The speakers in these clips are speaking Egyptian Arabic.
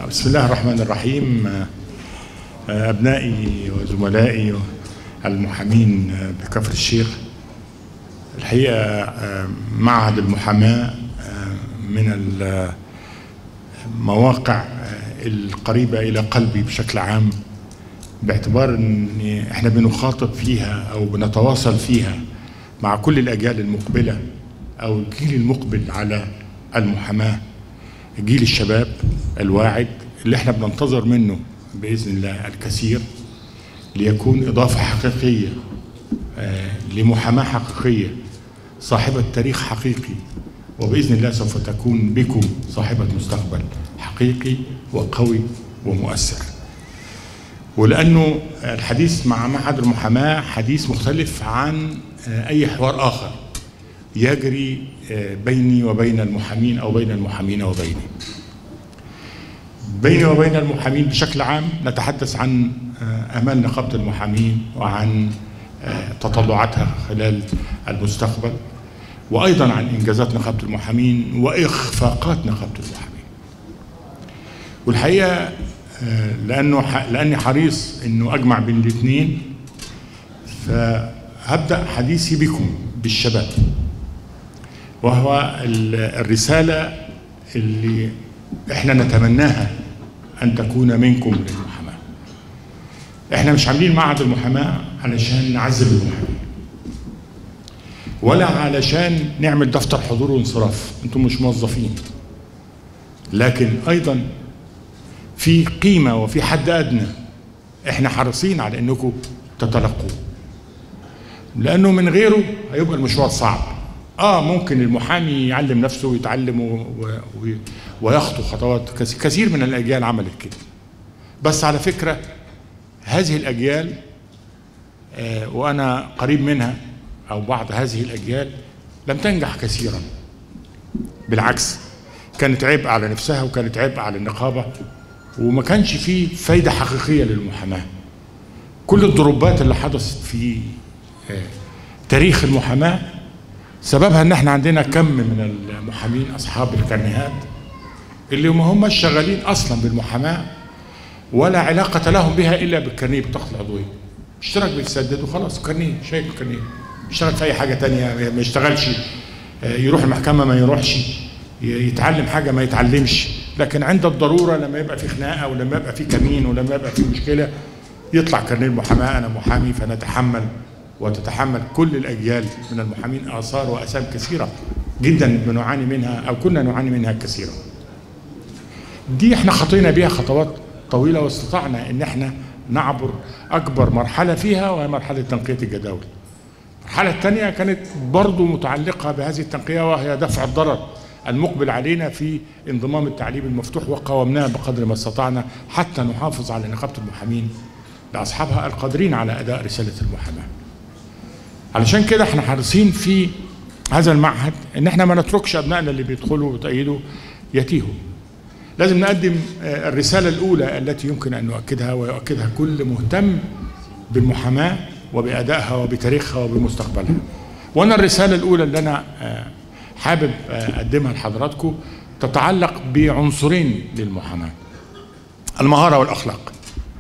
بسم الله الرحمن الرحيم أبنائي وزملائي المحامين بكفر الشيخ الحقيقة معهد المحاماة من المواقع القريبة إلى قلبي بشكل عام باعتبار ان احنا بنخاطب فيها او بنتواصل فيها مع كل الاجيال المقبله او الجيل المقبل على المحاماه جيل الشباب الواعد اللي احنا بننتظر منه باذن الله الكثير ليكون اضافه حقيقيه لمحاماه حقيقيه صاحبه تاريخ حقيقي وباذن الله سوف تكون بكم صاحبه مستقبل حقيقي وقوي ومؤثر. ولانه الحديث مع معهد المحاماه حديث مختلف عن اي حوار اخر يجري بيني وبين المحامين او بين المحامين وبيني. بيني وبين المحامين بشكل عام نتحدث عن امال نقابه المحامين وعن تطلعاتها خلال المستقبل وايضا عن انجازات نقابه المحامين واخفاقات نقابه المحامين. والحقيقه لانه لاني حريص انه اجمع بين الاثنين فهبدا حديثي بكم بالشباب وهو الرساله اللي احنا نتمناها ان تكون منكم للمحاماه احنا مش عاملين معهد المحاماه علشان نعذب المحامين ولا علشان نعمل دفتر حضور وانصراف انتم مش موظفين لكن ايضا في قيمة وفي حد أدنى إحنا حريصين على إنكم تتلقوه لأنه من غيره هيبقى المشوار صعب آه ممكن المحامي يعلم نفسه ويتعلم و... و... ويخطو خطوات كثير من الأجيال عملت كده بس على فكرة هذه الأجيال آه وأنا قريب منها أو بعض هذه الأجيال لم تنجح كثيرا بالعكس كانت عبء على نفسها وكانت عبء على النقابة وما كانش فيه فايدة حقيقية للمحاماة كل الضربات اللي حدثت في تاريخ المحاماة سببها ان احنا عندنا كم من المحامين اصحاب الكرنيهات اللي ما هماش شغالين اصلا بالمحاماة ولا علاقة لهم بها الا بالكرنيه بطاقة العضوية اشترك بيتسدد وخلاص كرنيه شايل الكرنيه يشتغل في اي حاجة تانية ما يشتغلش يروح المحكمة ما يروحش يتعلم حاجة ما يتعلمش لكن عند الضروره لما يبقى في خناقه ولما يبقى في كمين ولما يبقى في مشكله يطلع كارنيه المحاماه انا محامي فنتحمل وتتحمل كل الاجيال من المحامين اثار واثام كثيره جدا بنعاني منها او كنا نعاني منها كثيرا. دي احنا خطينا بيها خطوات طويله واستطعنا ان احنا نعبر اكبر مرحله فيها وهي مرحله تنقيه الجداول. المرحله الثانيه كانت برضو متعلقه بهذه التنقيه وهي دفع الضرر المقبل علينا في انضمام التعليم المفتوح وقاومناه بقدر ما استطعنا حتى نحافظ على نقابه المحامين لاصحابها القادرين على اداء رساله المحاماه. علشان كده احنا حريصين في هذا المعهد ان احنا ما نتركش ابنائنا اللي بيدخلوا وتأيدوا يتيهوا. لازم نقدم الرساله الاولى التي يمكن ان نؤكدها ويؤكدها كل مهتم بالمحاماه وبادائها وبتاريخها وبمستقبلها. وانا الرساله الاولى اللي انا حابب اقدمها لحضراتكم تتعلق بعنصرين للمحاماه المهاره والاخلاق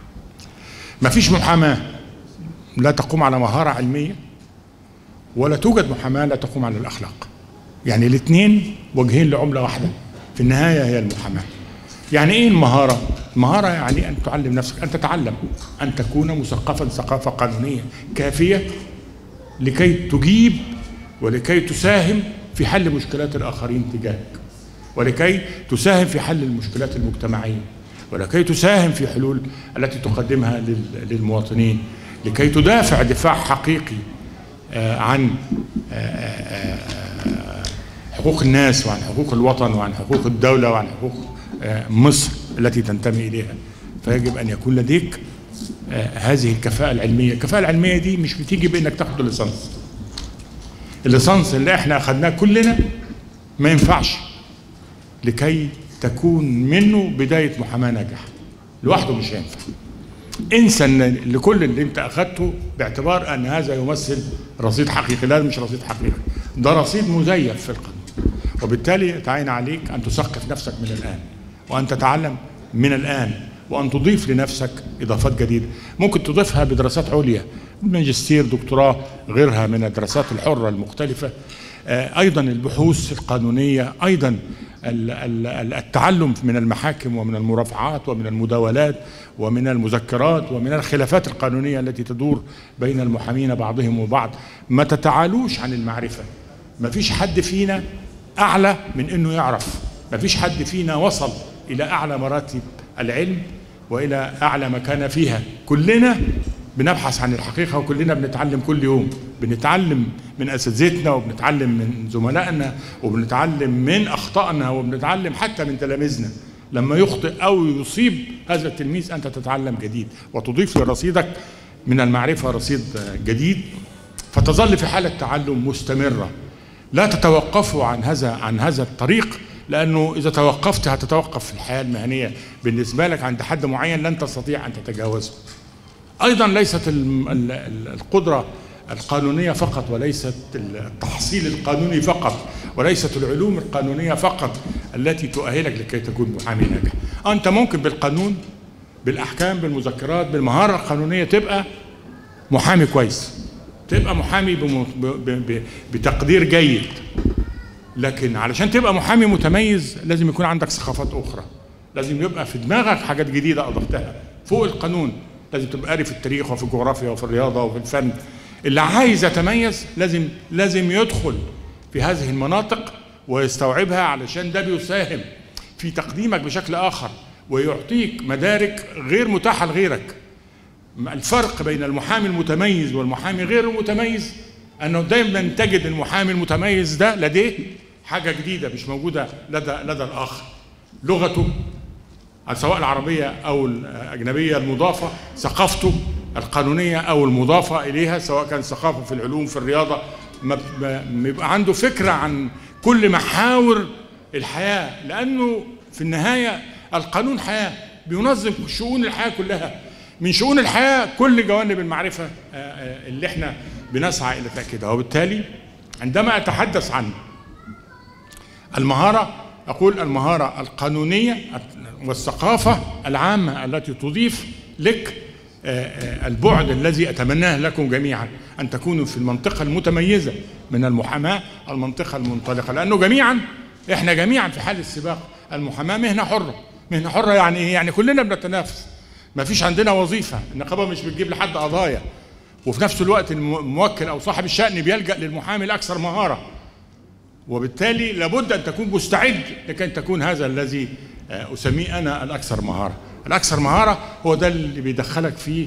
ما فيش محاماه لا تقوم على مهاره علميه ولا توجد محاماه لا تقوم على الاخلاق يعني الاثنين وجهين لعمله واحده في النهايه هي المحاماه يعني ايه المهاره المهاره يعني ان تعلم نفسك ان تتعلم ان تكون مثقفا ثقافه قانونيه كافيه لكي تجيب ولكي تساهم في حل مشكلات الآخرين تجاهك ولكي تساهم في حل المشكلات المجتمعية ولكي تساهم في حلول التي تقدمها للمواطنين لكي تدافع دفاع حقيقي عن حقوق الناس وعن حقوق الوطن وعن حقوق الدولة وعن حقوق مصر التي تنتمي إليها فيجب أن يكون لديك هذه الكفاءة العلمية الكفاءة العلمية دي مش بتيجي بأنك تاخد الليسانس الليسانس اللي احنا اخذناه كلنا ما ينفعش لكي تكون منه بدايه محاماه ناجحه لوحده مش هينفع انسى ان لكل اللي انت اخذته باعتبار ان هذا يمثل رصيد حقيقي لا مش رصيد حقيقي ده رصيد مزيف في القانون وبالتالي تعين عليك ان تثقف نفسك من الان وان تتعلم من الان وان تضيف لنفسك اضافات جديده ممكن تضيفها بدراسات عليا ماجستير دكتوراه غيرها من الدراسات الحره المختلفه آه، ايضا البحوث القانونيه ايضا التعلم من المحاكم ومن المرافعات ومن المداولات ومن المذكرات ومن الخلافات القانونيه التي تدور بين المحامين بعضهم وبعض ما تتعالوش عن المعرفه ما فيش حد فينا اعلى من انه يعرف ما فيش حد فينا وصل الى اعلى مراتب العلم والى اعلى مكانه فيها كلنا بنبحث عن الحقيقه وكلنا بنتعلم كل يوم بنتعلم من اساتذتنا وبنتعلم من زملائنا وبنتعلم من اخطائنا وبنتعلم حتى من تلاميذنا لما يخطئ او يصيب هذا التلميذ انت تتعلم جديد وتضيف لرصيدك من المعرفه رصيد جديد فتظل في حاله تعلم مستمره لا تتوقفوا عن هذا عن هذا الطريق لانه اذا توقفت هتتوقف في الحياه المهنيه بالنسبه لك عند حد معين لن تستطيع ان تتجاوزه ايضا ليست القدره القانونيه فقط وليست التحصيل القانوني فقط وليست العلوم القانونيه فقط التي تؤهلك لكي تكون محامي ناجح انت ممكن بالقانون بالاحكام بالمذكرات بالمهاره القانونيه تبقى محامي كويس تبقى محامي بتقدير جيد لكن علشان تبقى محامي متميز لازم يكون عندك ثقافات اخرى لازم يبقى في دماغك حاجات جديده اضفتها فوق القانون لازم تبقى قاري في التاريخ وفي الجغرافيا وفي الرياضه وفي الفن اللي عايز يتميز لازم لازم يدخل في هذه المناطق ويستوعبها علشان ده بيساهم في تقديمك بشكل اخر ويعطيك مدارك غير متاحه لغيرك الفرق بين المحامي المتميز والمحامي غير المتميز انه دايما تجد المحامي المتميز ده لديه حاجه جديده مش موجوده لدى لدى الاخر لغته سواء العربيه او الاجنبيه المضافه ثقافته القانونيه او المضافه اليها سواء كان ثقافه في العلوم في الرياضه يبقى عنده فكره عن كل محاور الحياه لانه في النهايه القانون حياه بينظم شؤون الحياه كلها من شؤون الحياه كل جوانب المعرفه آه، آه، اللي احنا بنسعى الى تاكيدها وبالتالي عندما اتحدث عن المهاره اقول المهاره القانونيه والثقافه العامه التي تضيف لك آه، البعد الذي اتمناه لكم جميعا ان تكونوا في المنطقه المتميزه من المحاماه المنطقه المنطلقه لانه جميعا احنا جميعا في حال السباق المحاماه مهنه حره مهنه حره يعني ايه يعني كلنا بنتنافس ما فيش عندنا وظيفه النقابه مش بتجيب لحد قضايا وفي نفس الوقت الموكل او صاحب الشأن بيلجأ للمحامي الاكثر مهاره وبالتالي لابد ان تكون مستعد لكي تكون هذا الذي آه، اسميه انا الاكثر مهاره الاكثر مهاره هو ده اللي بيدخلك في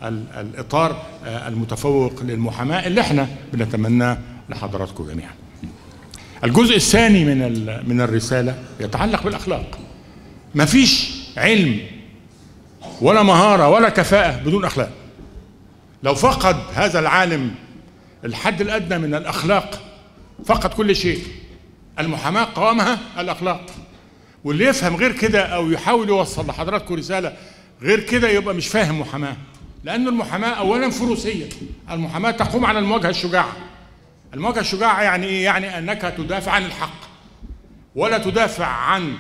الاطار آه، المتفوق للمحاماه اللي احنا بنتمناه لحضراتكم جميعا الجزء الثاني من من الرساله يتعلق بالاخلاق مفيش علم ولا مهاره ولا كفاءه بدون اخلاق لو فقد هذا العالم الحد الادنى من الاخلاق فقد كل شيء المحاماه قوامها الاخلاق واللي يفهم غير كده او يحاول يوصل لحضراتكم رساله غير كده يبقى مش فاهم محاماه لأن المحاماة أولا فروسية المحاماة تقوم على المواجهة الشجاعة المواجهة الشجاعة يعني إيه؟ يعني أنك تدافع عن الحق ولا تدافع عن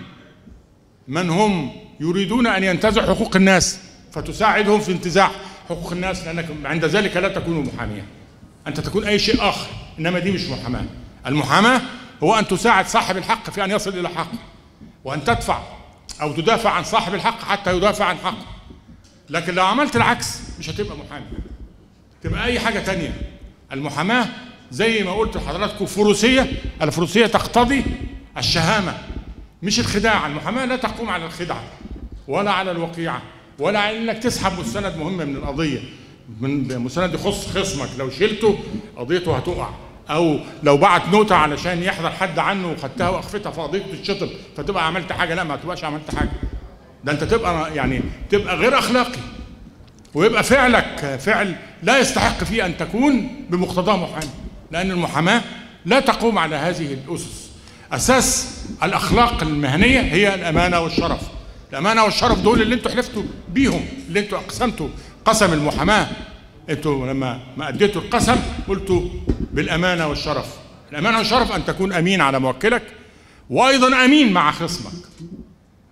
من هم يريدون أن ينتزعوا حقوق الناس فتساعدهم في انتزاع حقوق الناس لأنك عند ذلك لا تكون محاميا أنت تكون أي شيء آخر إنما دي مش محاماة المحاماة هو أن تساعد صاحب الحق في أن يصل إلى حق وأن تدفع أو تدافع عن صاحب الحق حتى يدافع عن حقه لكن لو عملت العكس مش هتبقى محامي تبقى أي حاجة تانية المحاماة زي ما قلت لحضراتكم فروسية الفروسية تقتضي الشهامة مش الخداع المحاماة لا تقوم على الخدعة ولا على الوقيعة ولا على انك تسحب مستند مهم من القضيه من مستند يخص خصمك لو شلته قضيته هتقع او لو بعت نوتة علشان يحضر حد عنه وخدتها واخفتها في قضيته تتشطب فتبقى عملت حاجه لا ما تبقاش عملت حاجه ده انت تبقى يعني تبقى غير اخلاقي ويبقى فعلك فعل لا يستحق فيه ان تكون بمقتضاه محامي لان المحاماه لا تقوم على هذه الاسس اساس الاخلاق المهنيه هي الامانه والشرف الامانه والشرف دول اللي انتوا حلفتوا بيهم اللي انتوا اقسمتوا قسم المحاماه انتوا لما ما اديتوا القسم قلتوا بالامانه والشرف الامانه والشرف ان تكون امين على موكلك وايضا امين مع خصمك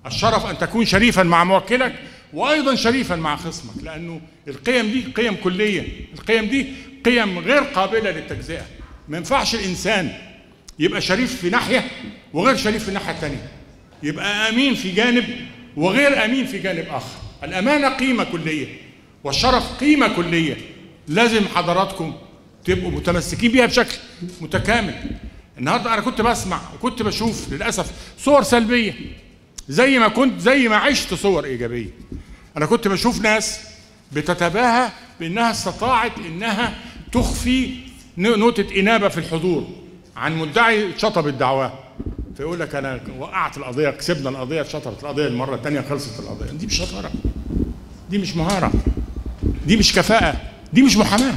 الشرف ان تكون شريفا مع موكلك وايضا شريفا مع خصمك لانه القيم دي قيم كليه القيم دي قيم غير قابله للتجزئه ما ينفعش الانسان يبقى شريف في ناحيه وغير شريف في الناحيه الثانيه يبقى امين في جانب وغير امين في جانب اخر الامانه قيمه كليه والشرف قيمه كليه لازم حضراتكم تبقوا متمسكين بيها بشكل متكامل النهارده انا كنت بسمع وكنت بشوف للاسف صور سلبيه زي ما كنت زي ما عشت صور ايجابيه انا كنت بشوف ناس بتتباهى بانها استطاعت انها تخفي نوتة انابه في الحضور عن مدعي شطب الدعواه فيقول لك انا وقعت القضيه كسبنا القضيه شطبت القضيه المره الثانيه خلصت القضيه دي مش شطاره دي مش مهاره دي مش كفاءه دي مش محاماه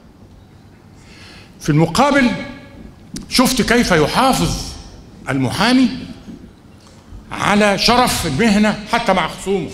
في المقابل شفت كيف يحافظ المحامي على شرف المهنه حتى مع خصومه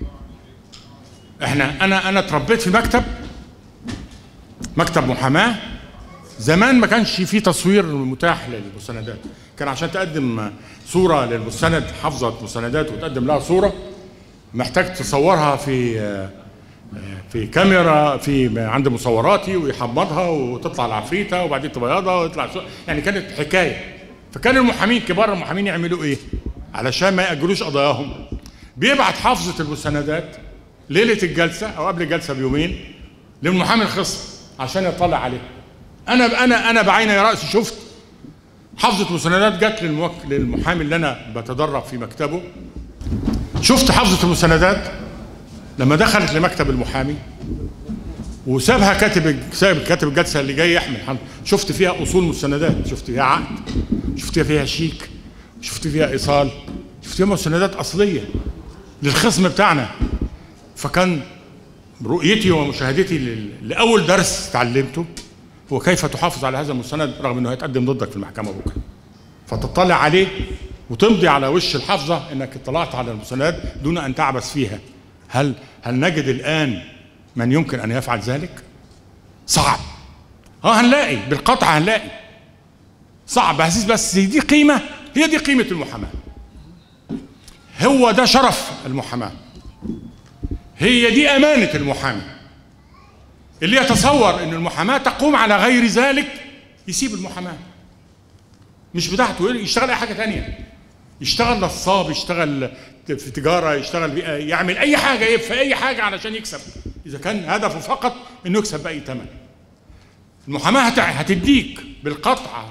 احنا انا انا اتربيت في مكتب مكتب محاماه زمان ما كانش في تصوير متاح للمستندات كان عشان تقدم صوره للمستند حافظه مستندات وتقدم لها صوره محتاج تصورها في في كاميرا في عند مصوراتي ويحمضها وتطلع العفريته وبعدين تبيضها ويطلع يعني كانت حكايه فكان المحامين كبار المحامين يعملوا ايه؟ علشان ما ياجلوش قضاياهم بيبعت حافظه المستندات ليله الجلسه او قبل الجلسه بيومين للمحامي الخصم عشان يطلع عليه انا انا انا بعيني راسي شفت حافظه مستندات جت للموك... للمحامي اللي انا بتدرب في مكتبه شفت حافظه المستندات لما دخلت لمكتب المحامي وسابها كاتب ساب كاتب الجلسه اللي جاي يحمل حمد. شفت فيها اصول مستندات شفت فيها عقد شفت فيها شيك شفت فيها ايصال شفت فيها مستندات اصليه للخصم بتاعنا فكان رؤيتي ومشاهدتي لاول درس تعلمته هو كيف تحافظ على هذا المستند رغم انه هيتقدم ضدك في المحكمه بكره فتطلع عليه وتمضي على وش الحافظه انك اطلعت على المستندات دون ان تعبث فيها هل هل نجد الان من يمكن ان يفعل ذلك صعب اه هنلاقي بالقطع هنلاقي صعب بس بس دي قيمه هي دي قيمه المحاماه هو ده شرف المحاماه هي دي امانه المحامي اللي يتصور ان المحاماه تقوم على غير ذلك يسيب المحاماه مش بتاعته يشتغل اي حاجه تانية يشتغل نصاب يشتغل في تجاره يشتغل يعمل اي حاجه في اي حاجه علشان يكسب اذا كان هدفه فقط انه يكسب باي ثمن المحاماه هتديك بالقطع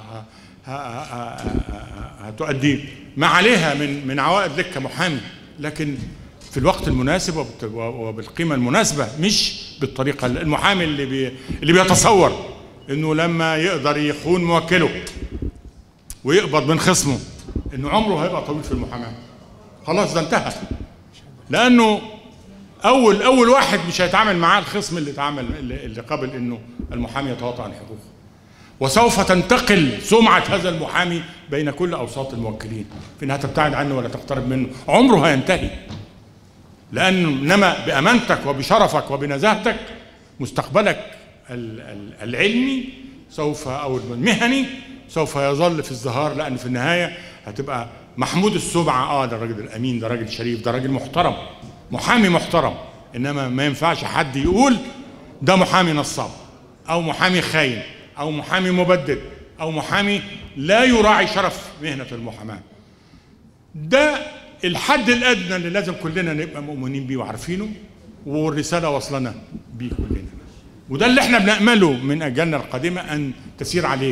هتؤدي ما عليها من من عوائد لك كمحامي لكن في الوقت المناسب وبالقيمه المناسبه مش بالطريقه المحامي اللي بي اللي بيتصور انه لما يقدر يخون موكله ويقبض من خصمه انه عمره هيبقى طويل في المحاماه خلاص ده انتهى لانه اول اول واحد مش هيتعامل معاه الخصم اللي اتعامل اللي قبل انه المحامي يتواطى عن حقوقه وسوف تنتقل سمعة هذا المحامي بين كل أوساط الموكلين في أنها تبتعد عنه ولا تقترب منه عمره هينتهي لأن إنما بأمانتك وبشرفك وبنزاهتك مستقبلك العلمي سوف أو المهني سوف يظل في الزهار لأن في النهاية هتبقى محمود السمعة اه ده الراجل الأمين ده راجل شريف ده راجل محترم محامي محترم إنما ما ينفعش حد يقول ده محامي نصاب أو محامي خاين أو محامي مبدد أو محامي لا يراعي شرف مهنة المحاماة ده الحد الأدنى اللي لازم كلنا نبقى مؤمنين بيه وعارفينه والرسالة وصلنا بيه كلنا وده اللي احنا بنأمله من أجيالنا القادمة أن تسير عليه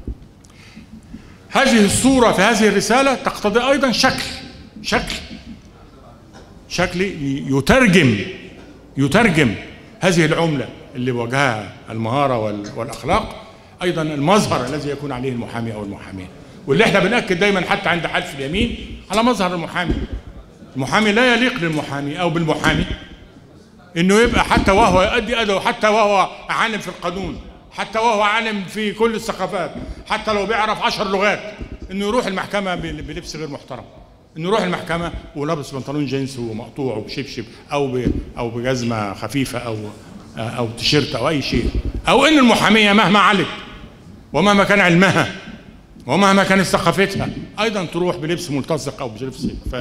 هذه الصورة في هذه الرسالة تقتضي أيضا شكل شكل شكل يترجم يترجم هذه العملة اللي وجهها المهارة والأخلاق أيضا المظهر الذي يكون عليه المحامي أو المحامين واللي احنا بنأكد دايما حتى عند حلف اليمين على مظهر المحامي المحامي لا يليق للمحامي أو بالمحامي انه يبقى حتى وهو يؤدي ادبه حتى وهو عالم في القانون حتى وهو عالم في كل الثقافات حتى لو بيعرف عشر لغات انه يروح المحكمه بلبس غير محترم انه يروح المحكمه ولابس بنطلون جينز ومقطوع وبشبشب او ب او بجزمه خفيفه او او تيشيرت او اي شيء او ان المحاميه مهما علت ومهما كان علمها ومهما كانت ثقافتها ايضا تروح بلبس ملتصق او بلبس شفاف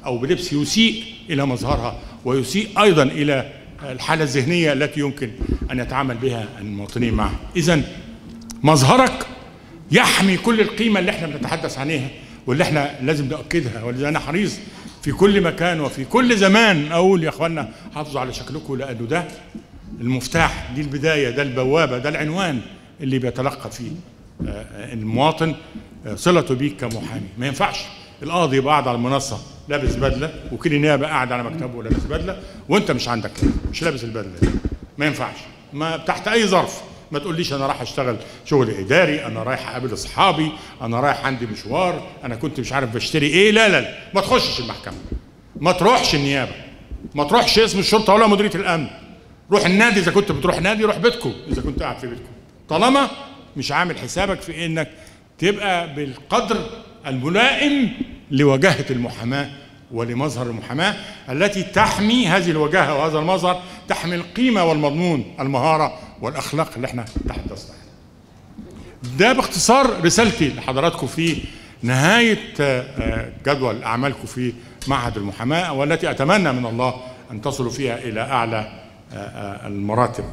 او بلبس يسيء الى مظهرها ويسيء ايضا الى الحاله الذهنيه التي يمكن ان يتعامل بها المواطنين معها اذا مظهرك يحمي كل القيمه اللي احنا بنتحدث عنها واللي احنا لازم ناكدها ولذا انا حريص في كل مكان وفي كل زمان اقول يا اخوانا حافظوا على شكلكم لانه ده المفتاح دي البدايه ده البوابه ده العنوان اللي بيتلقى فيه المواطن صلته بيك كمحامي ما ينفعش القاضي يبقى قاعد على المنصه لابس بدله وكيل النيابه قاعد على مكتبه ولابس بدله وانت مش عندك مش لابس البدله دي ما ينفعش ما تحت اي ظرف ما تقوليش انا رايح اشتغل شغل اداري انا رايح اقابل اصحابي انا رايح عندي مشوار انا كنت مش عارف بشتري ايه لا لا, لا. ما تخشش المحكمه ما تروحش النيابه ما تروحش اسم الشرطه ولا مديريه الامن روح النادي اذا كنت بتروح نادي روح بيتكم اذا كنت قاعد في بيتكم طالما مش عامل حسابك في انك تبقى بالقدر الملائم لوجاهه المحاماه ولمظهر المحاماه التي تحمي هذه الوجاهه وهذا المظهر تحمي القيمه والمضمون المهاره والاخلاق اللي احنا تحدثنا ده باختصار رسالتي لحضراتكم في نهايه جدول اعمالكم في معهد المحاماه والتي اتمنى من الله ان تصلوا فيها الى اعلى المراتب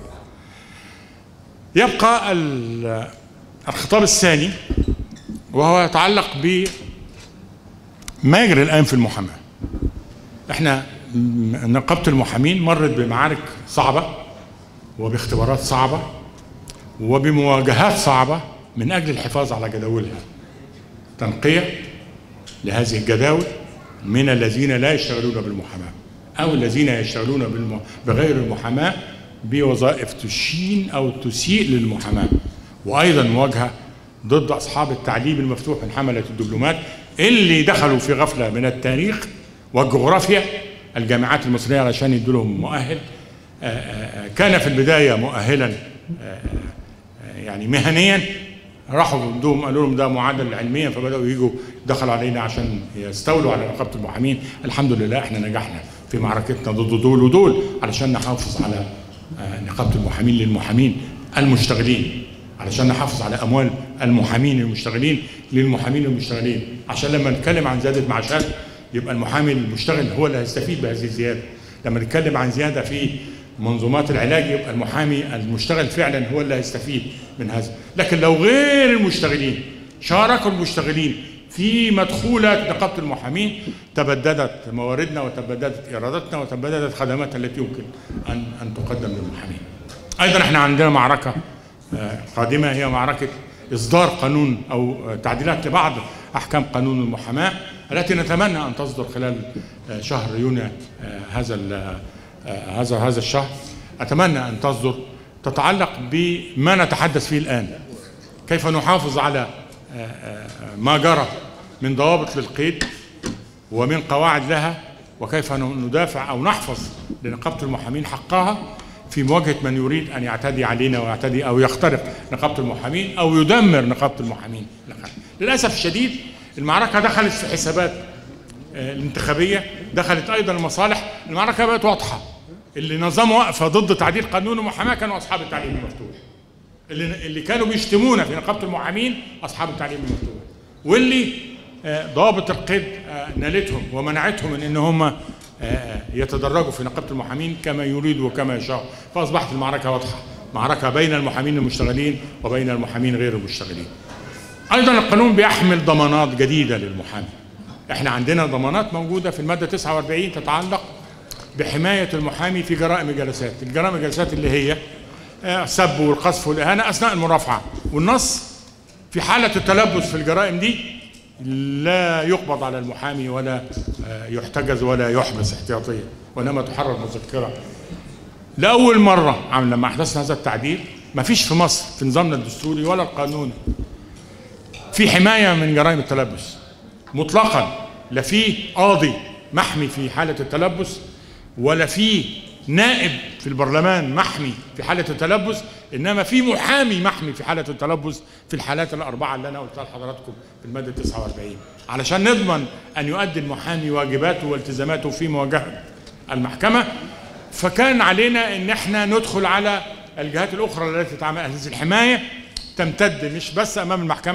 يبقى الخطاب الثاني وهو يتعلق بما يجري الان في المحاماه احنا نقابه المحامين مرت بمعارك صعبه وباختبارات صعبه وبمواجهات صعبه من اجل الحفاظ على جداولها تنقيه لهذه الجداول من الذين لا يشتغلون بالمحاماه او الذين يشتغلون بالم... بغير المحاماه بوظائف تشين او تسيء للمحاماه وايضا مواجهه ضد اصحاب التعليم المفتوح من حمله الدبلومات اللي دخلوا في غفله من التاريخ والجغرافيا الجامعات المصريه علشان يدوا لهم مؤهل كان في البدايه مؤهلا يعني مهنيا راحوا بدهم قالوا لهم ده معادل علميا فبداوا يجوا دخلوا علينا عشان يستولوا على نقابه المحامين الحمد لله احنا نجحنا في معركتنا ضد دول ودول علشان نحافظ على نقابه المحامين للمحامين المشتغلين علشان نحافظ على اموال المحامين المشتغلين للمحامين المشتغلين عشان لما نتكلم عن زياده معاشات يبقى المحامي المشتغل هو اللي هيستفيد بهذه الزياده لما نتكلم عن زياده في منظومات العلاج يبقى المحامي المشتغل فعلا هو اللي هيستفيد من هذا لكن لو غير المشتغلين شاركوا المشتغلين في مدخولة نقابة المحامين تبددت مواردنا وتبددت إيراداتنا وتبددت خدماتنا التي يمكن أن أن تقدم للمحامين. أيضا احنا عندنا معركة قادمة هي معركة إصدار قانون أو تعديلات لبعض أحكام قانون المحاماة التي نتمنى أن تصدر خلال شهر يونيو هذا هذا هذا الشهر أتمنى أن تصدر تتعلق بما نتحدث فيه الآن كيف نحافظ على ما جرى من ضوابط للقيد ومن قواعد لها وكيف ندافع او نحفظ لنقابه المحامين حقها في مواجهه من يريد ان يعتدي علينا ويعتدي او يخترق نقابه المحامين او يدمر نقابه المحامين للاسف الشديد المعركه دخلت في حسابات الانتخابيه دخلت ايضا المصالح المعركه بقت واضحه اللي نظموا وقفه ضد تعديل قانون المحاماه كانوا اصحاب التعليم المفتوح اللي اللي كانوا بيشتمونا في نقابه المحامين اصحاب التعليم المفتوح واللي ضوابط القيد نالتهم ومنعتهم من ان هم يتدرجوا في نقابه المحامين كما يريدوا وكما يشاءوا فاصبحت المعركه واضحه معركه بين المحامين المشتغلين وبين المحامين غير المشتغلين ايضا القانون بيحمل ضمانات جديده للمحامي احنا عندنا ضمانات موجوده في الماده 49 تتعلق بحمايه المحامي في جرائم الجلسات الجرائم الجلسات اللي هي السب والقذف والاهانه اثناء المرافعه والنص في حاله التلبس في الجرائم دي لا يقبض على المحامي ولا يحتجز ولا يحبس احتياطيا وانما تحرر مذكره لاول مره عم لما احدثنا هذا التعديل ما فيش في مصر في نظامنا الدستوري ولا القانوني في حمايه من جرائم التلبس مطلقا لا في قاضي محمي في حاله التلبس ولا في نائب في البرلمان محمي في حالة التلبس إنما في محامي محمي في حالة التلبس في الحالات الأربعة اللي أنا قلتها لحضراتكم في المادة 49 علشان نضمن أن يؤدي المحامي واجباته والتزاماته في مواجهة المحكمة فكان علينا إن احنا ندخل على الجهات الأخرى التي تعمل هذه الحماية تمتد مش بس أمام المحكمة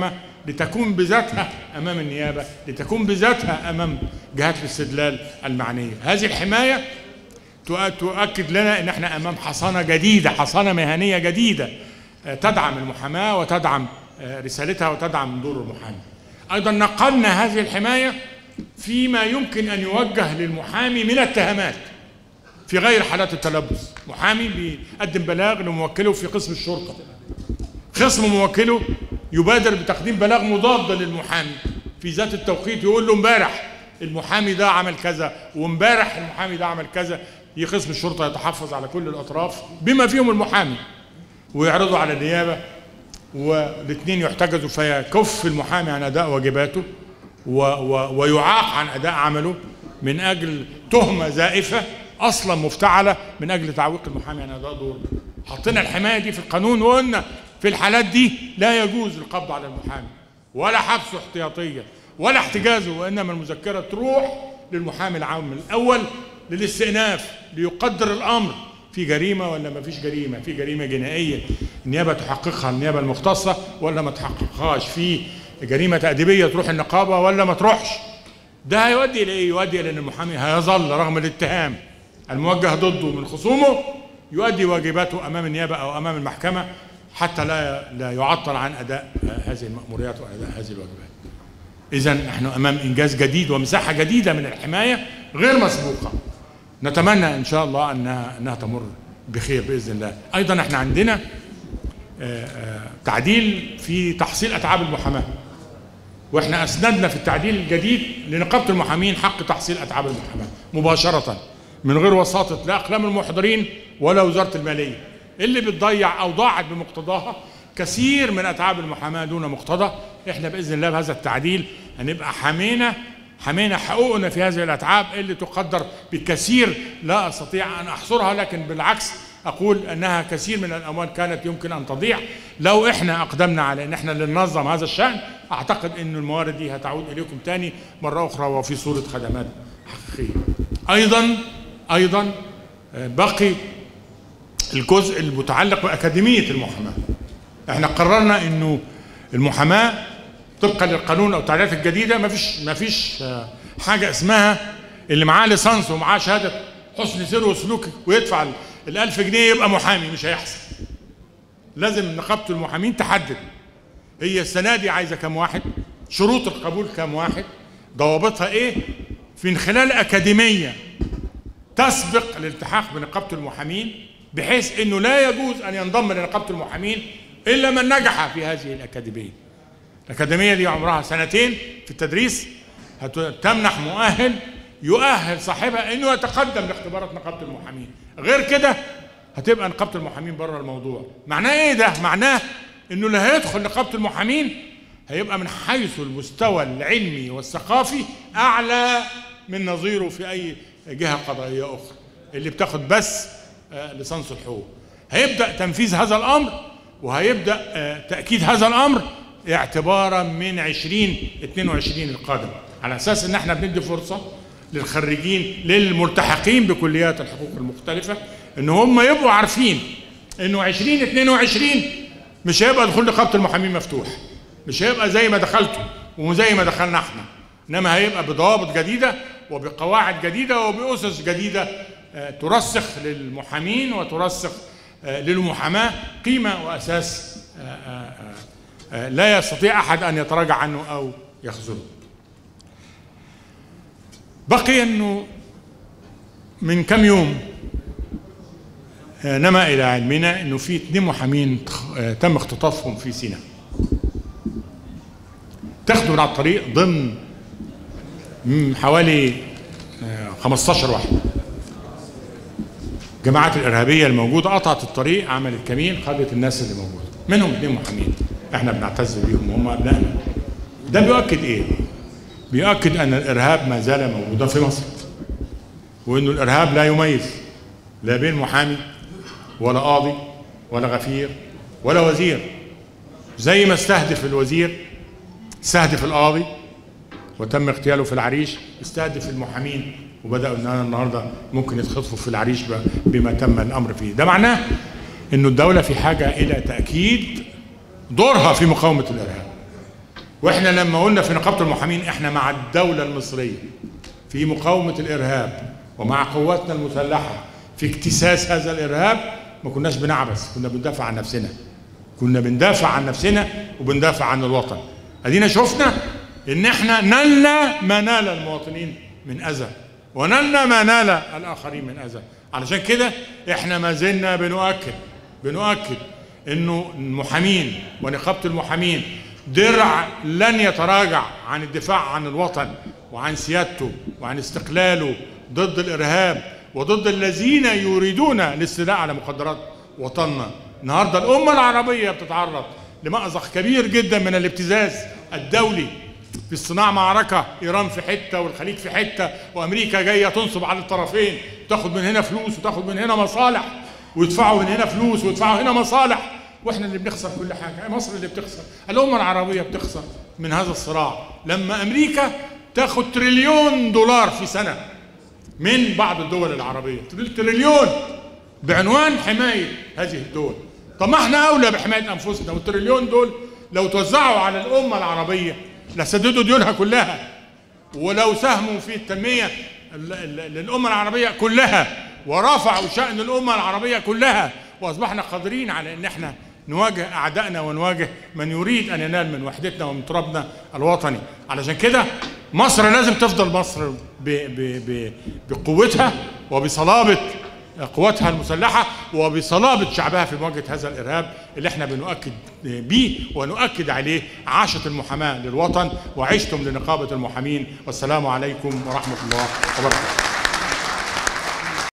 لتكون بذاتها امام النيابه لتكون بذاتها امام جهات الاستدلال المعنيه هذه الحمايه تؤكد لنا ان احنا امام حصانه جديده حصانه مهنيه جديده تدعم المحاماه وتدعم رسالتها وتدعم دور المحامي ايضا نقلنا هذه الحمايه فيما يمكن ان يوجه للمحامي من اتهامات في غير حالات التلبس محامي بيقدم بلاغ لموكله في قسم الشرطه خصم موكله يبادر بتقديم بلاغ مضاد للمحامي في ذات التوقيت يقول له امبارح المحامي ده عمل كذا وامبارح المحامي ده عمل كذا قسم الشرطه يتحفظ على كل الاطراف بما فيهم المحامي ويعرضوا على النيابه والاثنين يحتجزوا فيكف المحامي عن اداء واجباته و و ويعاق عن اداء عمله من اجل تهمه زائفه اصلا مفتعله من اجل تعويق المحامي عن اداء دوره حطينا الحمايه دي في القانون وقلنا في الحالات دي لا يجوز القبض على المحامي ولا حبسه احتياطيا ولا احتجازه وانما المذكره تروح للمحامي العام الاول للاستئناف ليقدر الامر في جريمه ولا ما فيش جريمه في جريمه جنائيه النيابه تحققها النيابه المختصه ولا ما تحققهاش في جريمه تاديبيه تروح النقابه ولا ما تروحش ده هيؤدي الى ايه يؤدي الى ان المحامي هيظل رغم الاتهام الموجه ضده من خصومه يؤدي واجباته امام النيابه او امام المحكمه حتى لا لا يعطل عن اداء هذه الماموريات واداء هذه الواجبات. اذا نحن امام انجاز جديد ومساحه جديده من الحمايه غير مسبوقه. نتمنى ان شاء الله انها انها تمر بخير باذن الله. ايضا احنا عندنا تعديل في تحصيل اتعاب المحاماه. واحنا اسندنا في التعديل الجديد لنقابه المحامين حق تحصيل اتعاب المحاماه مباشره من غير وساطه لا اقلام المحضرين ولا وزاره الماليه. اللي بتضيع او ضاعت بمقتضاها كثير من اتعاب المحاماه دون مقتضى احنا باذن الله بهذا التعديل هنبقى حمينا حمينا حقوقنا في هذه الاتعاب اللي تقدر بكثير لا استطيع ان احصرها لكن بالعكس اقول انها كثير من الاموال كانت يمكن ان تضيع لو احنا اقدمنا على ان احنا اللي ننظم هذا الشان اعتقد ان الموارد دي هتعود اليكم تاني مره اخرى وفي صوره خدمات حقيقيه ايضا ايضا بقي الجزء المتعلق باكاديميه المحاماه احنا قررنا انه المحاماه طبقا للقانون او التعديلات الجديده ما فيش ما فيش حاجه اسمها اللي معاه ليسانس ومعاه شهاده حسن سير وسلوك ويدفع ال 1000 جنيه يبقى محامي مش هيحصل لازم نقابه المحامين تحدد هي السنه دي عايزه كام واحد شروط القبول كام واحد ضوابطها ايه من خلال اكاديميه تسبق الالتحاق بنقابه المحامين بحيث انه لا يجوز ان ينضم لنقابه المحامين الا من نجح في هذه الاكاديميه. الاكاديميه دي عمرها سنتين في التدريس تمنح مؤهل يؤهل صاحبها انه يتقدم لاختبارات نقابه المحامين، غير كده هتبقى نقابه المحامين بره الموضوع. معناه ايه ده؟ معناه انه اللي هيدخل نقابه المحامين هيبقى من حيث المستوى العلمي والثقافي اعلى من نظيره في اي جهه قضائيه اخرى اللي بتاخد بس ليسانس الحقوق هيبدا تنفيذ هذا الامر وهيبدا تاكيد هذا الامر اعتبارا من 2022 القادم على اساس ان احنا بندي فرصه للخريجين للملتحقين بكليات الحقوق المختلفه ان هم يبقوا عارفين انه 2022 مش هيبقى دخول نقابه المحامين مفتوح مش هيبقى زي ما دخلتوا وزي ما دخلنا احنا انما هيبقى بضوابط جديده وبقواعد جديده وباسس جديده ترسخ للمحامين وترسخ للمحاماه قيمه واساس لا يستطيع احد ان يتراجع عنه او يخذله. بقي انه من كم يوم نما الى علمنا انه في اثنين محامين تم اختطافهم في سيناء. تاخدوا من على الطريق ضمن حوالي 15 واحد. الجماعات الارهابيه الموجوده قطعت الطريق عملت كمين خدت الناس اللي موجوده منهم اثنين محامين احنا بنعتز بيهم وهم ابنائنا ده بيؤكد ايه؟ بيؤكد ان الارهاب ما زال موجودا في مصر وانه الارهاب لا يميز لا بين محامي ولا قاضي ولا غفير ولا وزير زي ما استهدف الوزير استهدف القاضي وتم اغتياله في العريش استهدف المحامين وبداوا ان انا النهارده ممكن يتخطفوا في العريش بما تم الامر فيه ده معناه انه الدوله في حاجه الى تاكيد دورها في مقاومه الارهاب واحنا لما قلنا في نقابه المحامين احنا مع الدوله المصريه في مقاومه الارهاب ومع قواتنا المسلحه في اكتساس هذا الارهاب ما كناش بنعبث كنا بندافع عن نفسنا كنا بندافع عن نفسنا وبندافع عن الوطن ادينا شفنا ان احنا نلنا ما نال المواطنين من اذى ونلنا ما نال الاخرين من اذى علشان كده احنا ما زلنا بنؤكد بنؤكد انه المحامين ونقابه المحامين درع لن يتراجع عن الدفاع عن الوطن وعن سيادته وعن استقلاله ضد الارهاب وضد الذين يريدون الاستيلاء على مقدرات وطننا النهارده الامه العربيه بتتعرض لمأزق كبير جدا من الابتزاز الدولي في الصناعة معركة إيران في حتة والخليج في حتة وأمريكا جاية تنصب على الطرفين تاخد من هنا فلوس وتاخد من هنا مصالح ويدفعوا من هنا فلوس ويدفعوا هنا مصالح واحنا اللي بنخسر كل حاجة مصر اللي بتخسر الأمة العربية بتخسر من هذا الصراع لما أمريكا تاخد تريليون دولار في سنة من بعض الدول العربية تريليون بعنوان حماية هذه الدول طب ما احنا أولى بحماية أنفسنا والتريليون دول لو توزعوا على الأمة العربية لسددوا ديونها كلها ولو ساهموا في التنمية للأمة العربية كلها ورفعوا شأن الأمة العربية كلها وأصبحنا قادرين على أن احنا نواجه أعدائنا ونواجه من يريد أن ينال من وحدتنا ومن ترابنا الوطني علشان كده مصر لازم تفضل مصر ب ب ب بقوتها وبصلابة قواتها المسلحة وبصلابة شعبها في مواجهة هذا الإرهاب اللي احنا بنؤكد به ونؤكد عليه عاشت المحاماة للوطن وعشتم لنقابة المحامين والسلام عليكم ورحمة الله وبركاته